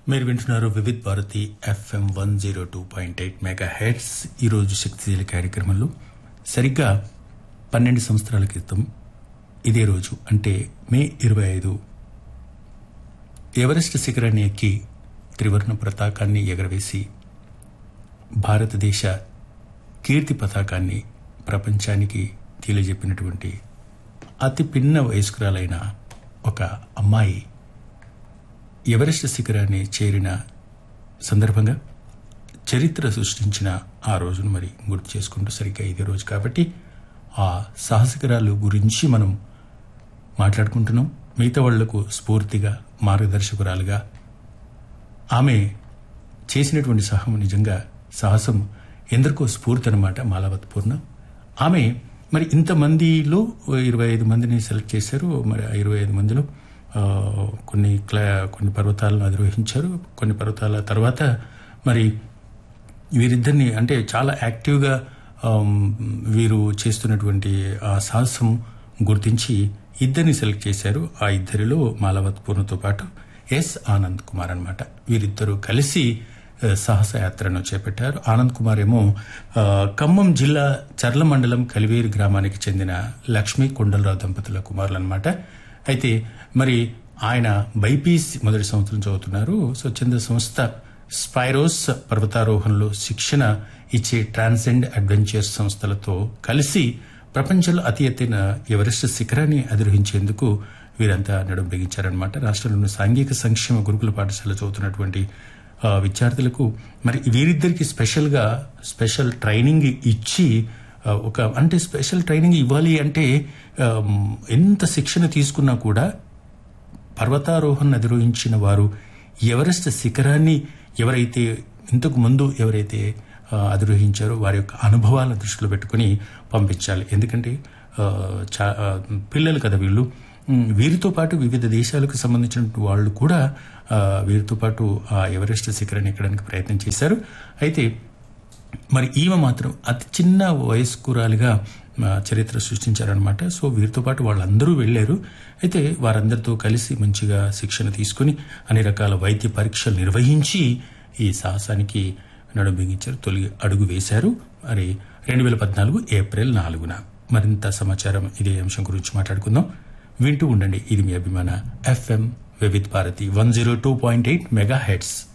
మీరు వింటున్నారు Vividh Bharati FM one zero two point eight megahertz ఈరోజు శక్తిశీల కార్యక్రమంలో సరిగ్గా పన్నెండు సంవత్సరాల క్రితం ఇదే రోజు అంటే మే ఇరవై ఐదు ఎవరెస్ట్ శిఖరాన్ని ఎక్కి త్రివర్ణ పతాకాన్ని ఎగరవేసి భారతదేశ కీర్తి పతాకాన్ని ప్రపంచానికి తెలియజెప్పినటువంటి అతి పిన్న వయస్కురాలైన ఒక అమ్మాయి ఎవరెస్ట్ శిఖరాన్ని చేరిన సందర్భంగా చరిత్ర సృష్టించిన ఆ రోజును మరి గుర్తు చేసుకుంటూ సరిగ్గా ఇదే రోజు కాబట్టి ఆ సాహసికరాలు గురించి మనం మాట్లాడుకుంటున్నాం మిగతా వాళ్లకు స్ఫూర్తిగా మార్గదర్శకురాలుగా ఆమె చేసినటువంటి సహం నిజంగా సాహసం ఎందరికో స్ఫూర్తి అనమాట మాలావత్ పూర్ణ ఆమె మరి ఇంతమందిలో ఇరవై ఐదు మందిని సెలెక్ట్ చేశారు మరి ఆ ఇరవై ఐదు మందిలో ఆ, కొన్ని క్లా కొన్ని పర్వతాలను అధిరోహించారు కొన్ని పర్వతాల తర్వాత మరి వీరిద్దరిని అంటే చాలా యాక్టివ్గా ఆమ్, వీరు చేస్తున్నటువంటి ఆ సాహసం గుర్తించి ఇద్దరిని సెలెక్ట్ చేశారు ఆ ఇద్దరిలో మాలవత్ పూర్ణతో పాటు ఎస్ ఆనంద్ కుమార్ అన్నమాట వీరిద్దరూ కలిసి ఆ, సాహసయాత్రను చేపట్టారు ఆనంద్ కుమార్ ఏమో ఆ, ఖమ్మం జిల్లా చర్ల మండలం కలివేరు గ్రామానికి చెందిన లక్ష్మీ కొండలరావు దంపతుల కుమారులు అనమాట అయితే మరి ఆయన బైపీస్ మొదటి సంవత్సరం చదువుతున్నారు స్వచ్ఛంద సంస్థ స్పైరోస్ పర్వతారోహణలో శిక్షణ ఇచ్చే ట్రాన్సెండ్ అడ్వెంచర్స్ సంస్థలతో కలిసి ప్రపంచంలో అతి ఎత్తైన ఎవరెస్ట్ శిఖరాన్ని అధిరోహించేందుకు వీరంతా నడుం బిగించారనమాట రాష్ట్రంలోని సాంఘిక సంక్షేమ గురుకుల పాఠశాల చదువుతున్నటువంటి ఆ, విద్యార్థులకు మరి వీరిద్దరికి స్పెషల్ గా స్పెషల్ ట్రైనింగ్ ఇచ్చి ఆ, ఒక అంటే స్పెషల్ ట్రైనింగ్ ఇవ్వాలి అంటే ఆ, ఎంత శిక్షణ తీసుకున్నా కూడా పర్వతారోహణ అధిరోహించిన వారు ఎవరెస్ట్ శిఖరాన్ని ఎవరైతే ఇంతకు ముందు ఎవరైతే ఆ, అధిరోహించారో వారి యొక్క అనుభవాలను దృష్టిలో పెట్టుకుని పంపించాలి ఎందుకంటే ఆ, చా- ఆ, పిల్లలు కదా వీళ్ళు ఉమ్, వీరితో పాటు వివిధ దేశాలకు సంబంధించిన వాళ్ళు కూడా ఆ, వీరితో పాటు ఆ ఎవరెస్ట్ శిఖరాన్ని ఎక్కడానికి ప్రయత్నం చేశారు అయితే మరి ఈమె మాత్రం అతి చిన్న వయస్కురాలిగా ఆ, చరిత్ర సృష్టించారనమాట సో వీరితో పాటు వాళ్ళందరూ వెళ్లారు అయితే వారందరితో కలిసి మంచిగా శిక్షణ తీసుకుని అన్ని రకాల వైద్య పరీక్షలు నిర్వహించి ఈ సాహసానికి నడుం బిగించారు తొలి అడుగు వేశారు మరి రెండు వేల పద్నాలుగు ఏప్రిల్ నాలుగున మరింత సమాచారం ఇదే అంశం గురించి మాట్లాడుకుందాం వింటూ ఉండండి ఇది మీ అభిమాన FM Vividh Bharati one zero two point eight mega heads